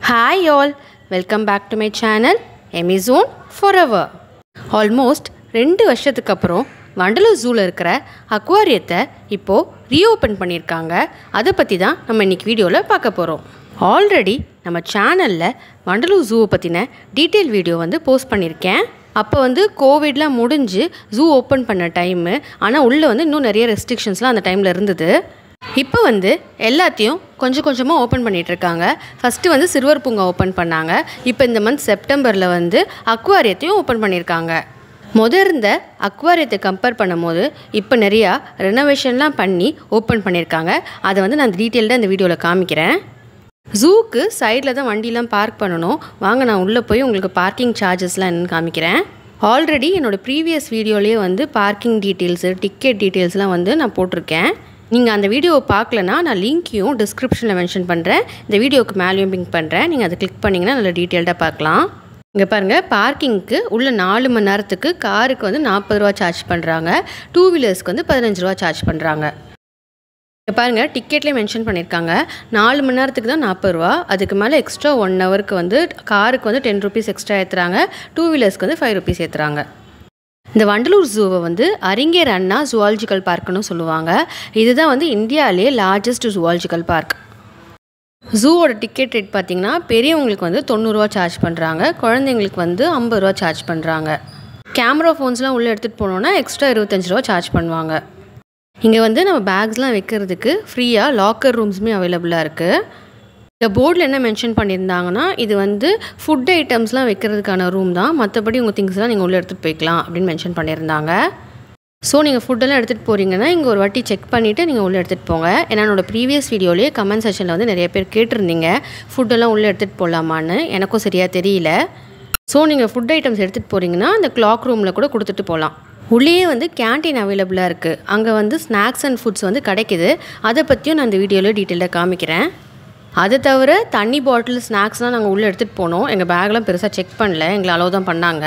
hi all welcome back to my channel எமிசோன் forever almost ரெண்டு வருஷத்துக்கு அப்புறம் வண்டலூர் ஜூவில் இருக்கிற அக்வாரியத்தை இப்போது ரீஓப்பன் பண்ணியிருக்காங்க அதை பற்றி தான் நம்ம இன்றைக்கி வீடியோவில் பார்க்க போகிறோம் ஆல்ரெடி நம்ம சேனலில் வண்டலூர் ஜூவை பற்றின டீட்டெயில் வீடியோ வந்து போஸ்ட் பண்ணியிருக்கேன் அப்போ வந்து கோவிட்லாம் முடிஞ்சு ஜூ ஓப்பன் பண்ண டைமு ஆனால் உள்ளே வந்து இன்னும் நிறைய ரெஸ்ட்ரிக்ஷன்ஸ்லாம் அந்த டைமில் இருந்தது இப்போ வந்து எல்லாத்தையும் கொஞ்சம் கொஞ்சமாக ஓப்பன் பண்ணிட்டு இருக்காங்க ஃபஸ்ட்டு வந்து சிறுவர் பூங்கா ஓப்பன் பண்ணாங்க இப்போ இந்த மந்த் செப்டம்பரில் வந்து அக்வாரியத்தையும் ஓப்பன் பண்ணியிருக்காங்க முத இருந்த அக்வாரியத்தை கம்பேர் பண்ணும்போது இப்போ நிறையா ரெனோவேஷன்லாம் பண்ணி ஓப்பன் பண்ணியிருக்காங்க அதை வந்து நான் டீட்டெயில்டாக இந்த வீடியோவில் காமிக்கிறேன் ஜூக்கு சைடில் தான் வண்டிலாம் பார்க் பண்ணணும் வாங்க நான் உள்ளே போய் உங்களுக்கு பார்க்கிங் சார்ஜஸ்லாம் என்னன்னு காமிக்கிறேன் ஆல்ரெடி என்னோடய ப்ரீவியஸ் வீடியோலேயே வந்து பார்க்கிங் டீட்டெயில்ஸு டிக்கெட் டீட்டெயில்ஸ்லாம் வந்து நான் போட்டிருக்கேன் நீங்கள் அந்த வீடியோவை பார்க்கலனா நான் லிங்க்கையும் டிஸ்கிரிப்ஷனில் மென்ஷன் பண்ணுறேன் இந்த வீடியோவுக்கு மேலேயும் பிங்க் பண்ணுறேன் நீங்கள் அதை கிளிக் பண்ணிங்கன்னா நல்லா டீட்டெயில்டாக பார்க்கலாம் இங்கே பாருங்கள் பார்க்கிங்க்கு உள்ள நாலு மணி நேரத்துக்கு காருக்கு வந்து நாற்பது ரூபா சார்ஜ் பண்ணுறாங்க டூ வீலர்ஸ்க்கு வந்து பதினஞ்சு ரூபா சார்ஜ் பண்ணுறாங்க இங்கே பாருங்கள் டிக்கெட்லேயே மென்ஷன் பண்ணியிருக்காங்க நாலு மணி நேரத்துக்கு தான் நாற்பது ரூபா அதுக்கு மேலே எக்ஸ்ட்ரா ஒன் ஹவருக்கு வந்து காருக்கு வந்து டென் ருபீஸ் எக்ஸ்ட்ரா ஏற்றுறாங்க டூ வீலர்ஸ்க்கு வந்து ஃபைவ் ருபீஸ் ஏற்றுறாங்க இந்த வண்டலூர் ஜூவை வந்து அறிஞர் அண்ணா ஜுவாலஜிக்கல் பார்க்குன்னு சொல்லுவாங்க இதுதான் வந்து இந்தியாவிலேயே லார்ஜஸ்ட் ஜுவாலஜிக்கல் பார்க் ஜூவோட டிக்கெட் ரேட் பார்த்திங்கன்னா பெரியவங்களுக்கு வந்து தொண்ணூறுரூவா சார்ஜ் பண்ணுறாங்க குழந்தைங்களுக்கு வந்து ஐம்பது ரூபா சார்ஜ் பண்ணுறாங்க கேமரா ஃபோன்ஸ்லாம் உள்ளே எடுத்துகிட்டு போனோன்னா எக்ஸ்ட்ரா இருபத்தஞ்சி ரூபா சார்ஜ் பண்ணுவாங்க இங்கே வந்து நம்ம பேக்ஸ்லாம் வைக்கிறதுக்கு ஃப்ரீயாக லாக்கர் ரூம்ஸுமே அவைலபிளாக இருக்குது இந்த போர்டில் என்ன மென்ஷன் பண்ணியிருந்தாங்கன்னா இது வந்து ஃபுட் ஐட்டம்ஸ்லாம் வைக்கிறதுக்கான ரூம் தான் மற்றபடி உங்கள் திங்ஸ்லாம் நீங்கள் உள்ளே எடுத்துகிட்டு போய்க்கலாம் அப்படின்னு மென்ஷன் பண்ணியிருந்தாங்க ஸோ நீங்கள் ஃபுட்டெல்லாம் எடுத்துகிட்டு போகிறீங்கன்னா இங்கே ஒரு வாட்டி செக் பண்ணிவிட்டு நீங்கள் உள்ளே எடுத்துகிட்டு போங்க ஏன்னா என்னோட ப்ரீவியஸ் வீடியோலேயே கமெண்ட் செக்ஷனில் வந்து நிறைய பேர் கேட்டிருந்தீங்க ஃபுட்டெல்லாம் உள்ளே எடுத்துகிட்டு போகலாமான்னு எனக்கும் சரியாக தெரியல ஸோ நீங்கள் ஃபுட் ஐட்டம்ஸ் எடுத்துகிட்டு போகிறீங்கன்னா அந்த கிளாக் ரூமில் கூட கொடுத்துட்டு போகலாம் உள்ளேயே வந்து கேன்டீன் அவைலபிளாக இருக்குது அங்கே வந்து ஸ்நாக்ஸ் அண்ட் ஃபுட்ஸ் வந்து கிடைக்குது அதை பற்றியும் நான் இந்த வீடியோவில் டீட்டெயிலாக காமிக்கிறேன் அதை தவிர தண்ணி பாட்டில் ஸ்நாக்ஸ்லாம் நாங்கள் உள்ளே எடுத்துகிட்டு போனோம் எங்கள் பேக்லாம் பெருசாக செக் பண்ணல எங்களை அலோவ் தான் பண்ணாங்க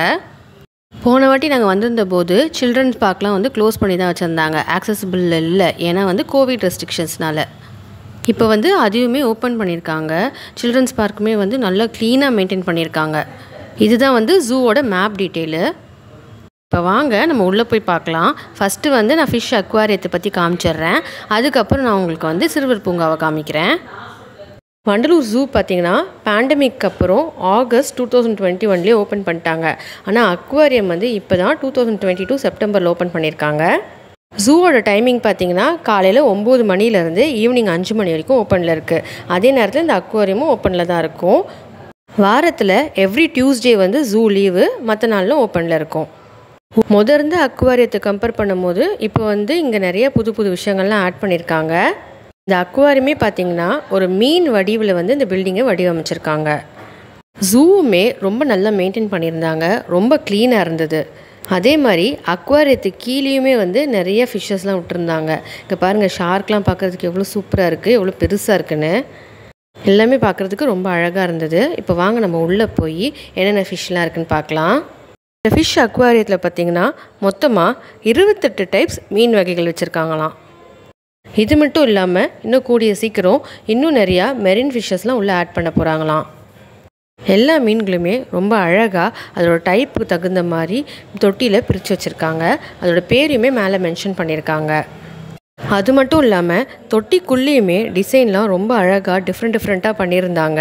போன வாட்டி நாங்கள் வந்திருந்த போது சில்ட்ரன்ஸ் பார்க்லாம் வந்து க்ளோஸ் பண்ணி தான் வச்சுருந்தாங்க ஆக்சசிபிள் இல்லை ஏன்னா வந்து கோவிட் ரெஸ்ட்ரிக்ஷன்ஸ்னால இப்போ வந்து அதையுமே ஓப்பன் பண்ணியிருக்காங்க சில்ட்ரன்ஸ் பார்க்குமே வந்து நல்லா க்ளீனாக மெயின்டைன் பண்ணியிருக்காங்க இதுதான் வந்து ஜூவோட மேப் டீட்டெயிலு இப்போ வாங்க நம்ம உள்ளே போய் பார்க்கலாம் ஃபஸ்ட்டு வந்து நான் ஃபிஷ் அக்வாரியத்தை பற்றி காமிச்சிடுறேன் அதுக்கப்புறம் நான் உங்களுக்கு வந்து சிறுவர் பூங்காவை காமிக்கிறேன் வண்டலூர் ஜூ பார்த்தீங்கன்னா பேண்டமிக் அப்புறம் ஆகஸ்ட் டூ தௌசண்ட் டுவெண்ட்டி ஒன்லேயே ஓப்பன் பண்ணிட்டாங்க ஆனால் அக்வாரியம் வந்து இப்போ தான் டூ தௌசண்ட் டுவெண்ட்டி டூ செப்டம்பரில் ஓப்பன் பண்ணியிருக்காங்க ஜூவோட டைமிங் பார்த்தீங்கன்னா காலையில் ஒம்பது மணிலேருந்து ஈவினிங் அஞ்சு மணி வரைக்கும் ஓப்பனில் இருக்குது அதே நேரத்தில் இந்த அக்வாரியமும் ஓப்பனில் தான் இருக்கும் வாரத்தில் எவ்ரி டியூஸ்டே வந்து ஜூ லீவு மற்ற நாளில் ஓப்பனில் இருக்கும் முத இருந்த அக்வாரியத்தை கம்பேர் பண்ணும்போது இப்போ வந்து இங்கே நிறைய புது புது விஷயங்கள்லாம் ஆட் பண்ணியிருக்காங்க இந்த அக்வாரியமே பார்த்தீங்கன்னா ஒரு மீன் வடிவில் வந்து இந்த பில்டிங்கை வடிவமைச்சிருக்காங்க ஜூவுமே ரொம்ப நல்லா மெயின்டைன் பண்ணியிருந்தாங்க ரொம்ப க்ளீனாக இருந்தது அதே மாதிரி அக்வாரியத்துக்கு கீழேயுமே வந்து நிறைய ஃபிஷ்ஷஸ்லாம் விட்டுருந்தாங்க இங்கே பாருங்கள் ஷார்க்லாம் பார்க்குறதுக்கு எவ்வளோ சூப்பராக இருக்குது எவ்வளோ பெருசாக இருக்குன்னு எல்லாமே பார்க்குறதுக்கு ரொம்ப அழகாக இருந்தது இப்போ வாங்க நம்ம உள்ளே போய் என்னென்ன ஃபிஷ்லாம் இருக்குன்னு பார்க்கலாம் இந்த ஃபிஷ் அக்வாரியத்தில் பார்த்தீங்கன்னா மொத்தமாக இருபத்தெட்டு டைப்ஸ் மீன் வகைகள் வச்சுருக்காங்களாம் இது மட்டும் இல்லாமல் இன்னும் கூடிய சீக்கிரம் இன்னும் நிறையா மெரின் ஃபிஷ்ஷஸ்லாம் உள்ளே ஆட் பண்ண போகிறாங்களாம் எல்லா மீன்களுமே ரொம்ப அழகாக அதோட டைப்புக்கு தகுந்த மாதிரி தொட்டியில் பிரித்து வச்சுருக்காங்க அதோட பேரையுமே மேலே மென்ஷன் பண்ணியிருக்காங்க அது மட்டும் இல்லாமல் தொட்டிக்குள்ளேயுமே டிசைன்லாம் ரொம்ப அழகாக டிஃப்ரெண்ட் டிஃப்ரெண்ட்டாக பண்ணியிருந்தாங்க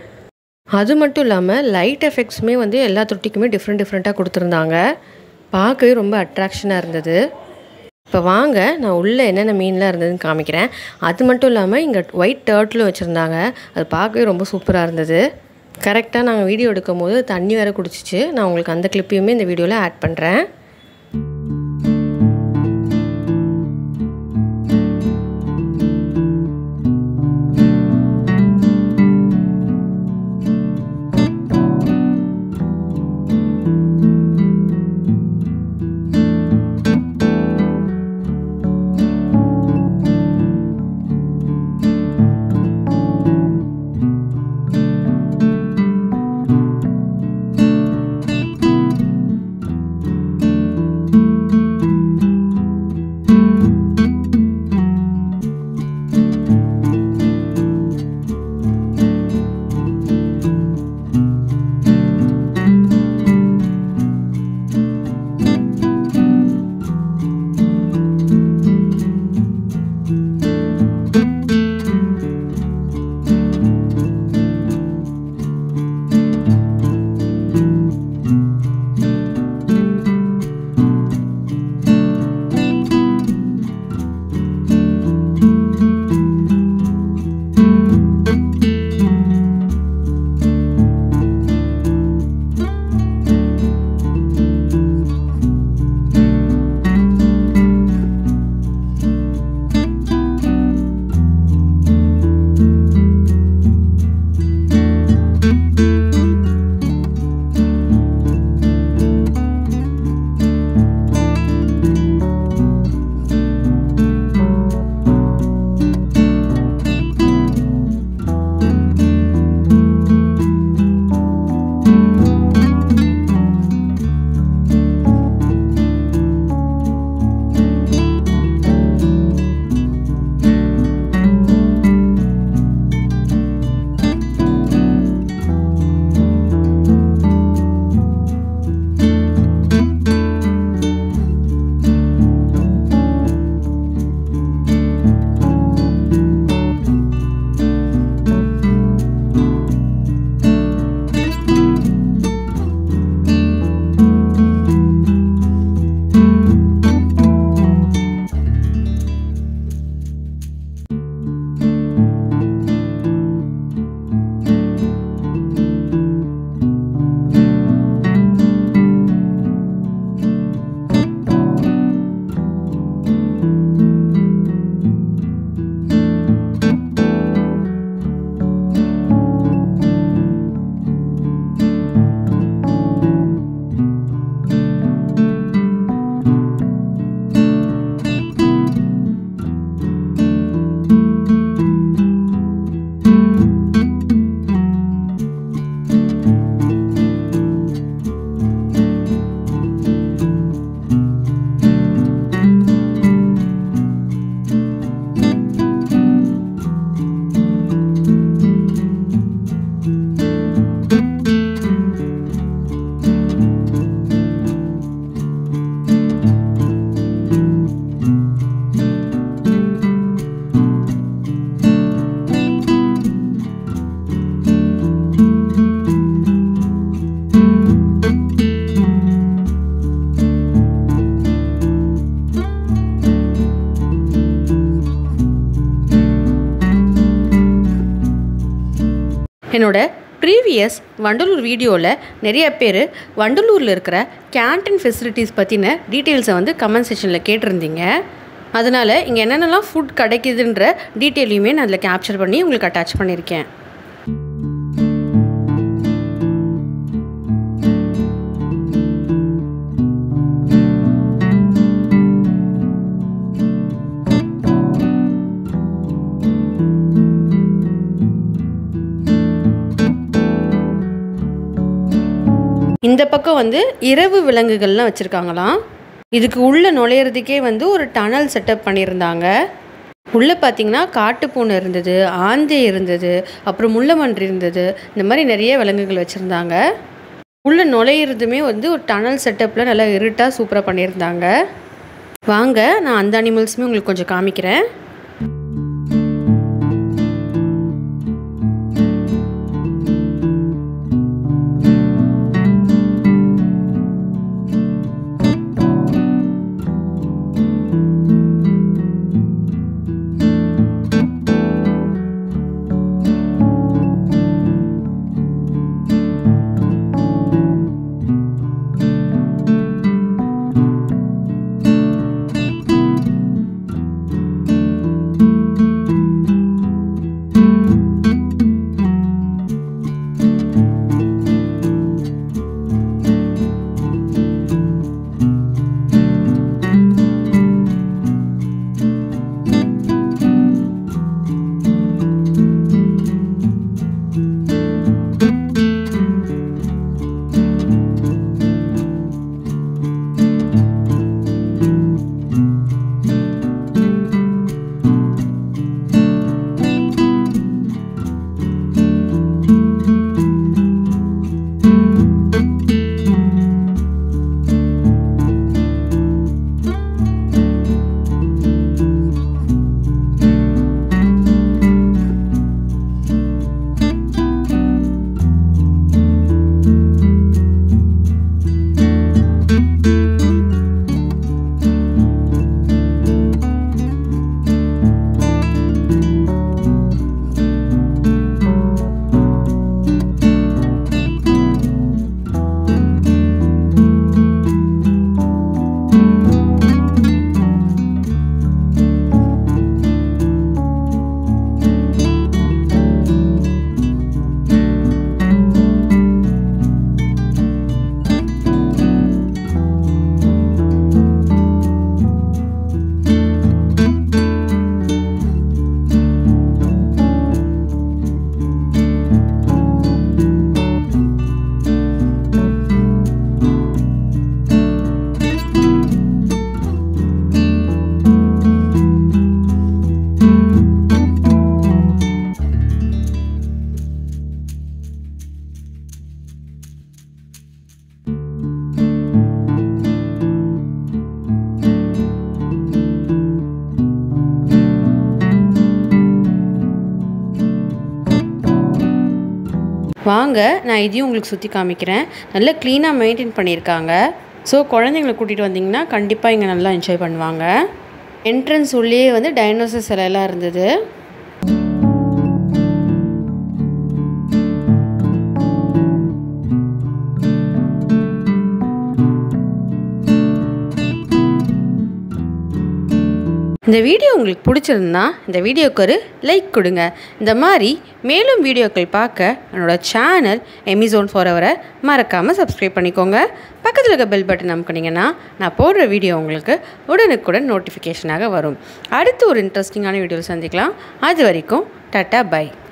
அது மட்டும் இல்லாமல் லைட் எஃபெக்ட்ஸுமே வந்து எல்லா தொட்டிக்குமே டிஃப்ரெண்ட் டிஃப்ரெண்ட்டாக கொடுத்துருந்தாங்க பார்க்கவே ரொம்ப அட்ராக்ஷனாக இருந்தது இப்போ வாங்க நான் உள்ளே என்னென்ன மீன்லாம் இருந்ததுன்னு காமிக்கிறேன் அது மட்டும் இல்லாமல் இங்கே ஒயிட் டர்ட்டிலும் வச்சுருந்தாங்க அது பார்க்கவே ரொம்ப சூப்பராக இருந்தது கரெக்டாக நாங்கள் வீடியோ எடுக்கும் போது தண்ணி வேறு குடிச்சிச்சு நான் உங்களுக்கு அந்த கிளிப்பையுமே இந்த வீடியோவில் ஆட் பண்ணுறேன் என்னோட ப்ரீவியஸ் வண்டலூர் வீடியோவில் நிறைய பேர் வண்டலூரில் இருக்கிற கேன்டீன் ஃபெசிலிட்டிஸ் பற்றின டீட்டெயில்ஸை வந்து கமெண்ட் செக்ஷனில் கேட்டிருந்தீங்க அதனால் இங்கே என்னென்னலாம் ஃபுட் கிடைக்குதுன்ற டீட்டெயிலையுமே நான் அதில் கேப்சர் பண்ணி உங்களுக்கு அட்டாச் பண்ணியிருக்கேன் இந்த பக்கம் வந்து இரவு விலங்குகள்லாம் வச்சுருக்காங்களாம் இதுக்கு உள்ளே நுழையிறதுக்கே வந்து ஒரு டனல் செட்டப் பண்ணியிருந்தாங்க உள்ளே பார்த்தீங்கன்னா காட்டுப்பூனை இருந்தது ஆந்தை இருந்தது அப்புறம் முள்ளமன்றி இருந்தது இந்த மாதிரி நிறைய விலங்குகள் வச்சுருந்தாங்க உள்ளே நுழையிறதுமே வந்து ஒரு டனல் செட்டப்பில் நல்லா இருட்டாக சூப்பராக பண்ணியிருந்தாங்க வாங்க நான் அந்த அனிமல்ஸுமே உங்களுக்கு கொஞ்சம் காமிக்கிறேன் வாங்க நான் இதையும் உங்களுக்கு சுற்றி காமிக்கிறேன் நல்லா க்ளீனாக மெயின்டைன் பண்ணியிருக்காங்க ஸோ குழந்தைங்களை கூட்டிகிட்டு வந்தீங்கன்னா கண்டிப்பாக இங்கே நல்லா என்ஜாய் பண்ணுவாங்க என்ட்ரன்ஸ் உள்ளே வந்து டைனோசர் சிலையெல்லாம் இருந்தது இந்த வீடியோ உங்களுக்கு பிடிச்சிருந்தா இந்த வீடியோக்கு ஒரு லைக் கொடுங்க இந்த மாதிரி மேலும் வீடியோக்கள் பார்க்க என்னோட சேனல் எமிசோன் ஃபோரவரை மறக்காமல் சப்ஸ்கிரைப் பண்ணிக்கோங்க பக்கத்தில் இருக்க பெல் பட்டன் அமுக்குனீங்கன்னா நான் போடுற வீடியோ உங்களுக்கு உடனுக்குடன் நோட்டிஃபிகேஷனாக வரும் அடுத்து ஒரு இன்ட்ரெஸ்டிங்கான வீடியோவில் சந்திக்கலாம் அது வரைக்கும் டாட்டா பை